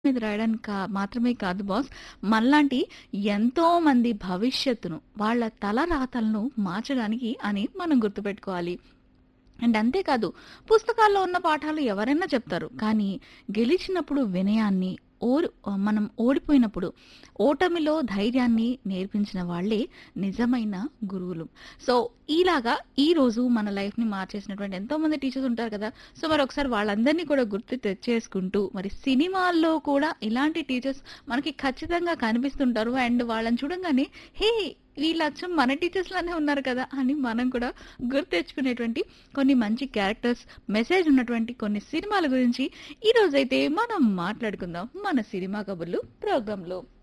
మీద రాయడానికి కా మాత్రమే కాదు బాస్. మనలాంటి ఎంతో మంది భవిష్యత్తును, వాళ్ళ తలరాతలను మార్చడానికి అని మనం గుర్తుపెట్టుకోవాలి. అండ్ అంతేకాదు పుస్తకాల్లో ఉన్న పాఠాలు ఎవరైనా చెప్తారు. కానీ గెలిచినప్పుడు వినయాన్ని, ఓరు మనం ఓడిపోయినప్పుడు ఓటమిలో ధైర్యాన్ని నేర్పించిన వాళ్ళే నిజమైన గురువులు. సో, ఇలాగా ఈరోజు మన లైఫ్‌ని మార్చేసినటువంటి ఎంతోమంది టీచర్స్ ఉంటారు కదా! సో, మరొకసారి వాళ్ళందరినీ కూడా గుర్తు తెచ్చేసుకుంటూ మరి సినిమాల్లో కూడా ఇలాంటి టీచర్స్ మనకి ఖచ్చితంగా కనిపిస్తుంటారు. అండ్ వాళ్ళని చూడంగానే హే! వీళ్ళు అచ్చం మన టీచర్స్ లానే ఉన్నారు కదా! అని మనం కూడా గుర్తు తెచ్చుకునేటువంటి కొన్ని మంచి క్యారెక్టర్స్, మెసేజ్ ఉన్నటువంటి కొన్ని సినిమాల గురించి ఈరోజైతే మనం మాట్లాడుకుందాం మన సినిమా కబుర్లు ప్రోగ్రామ్‌లో.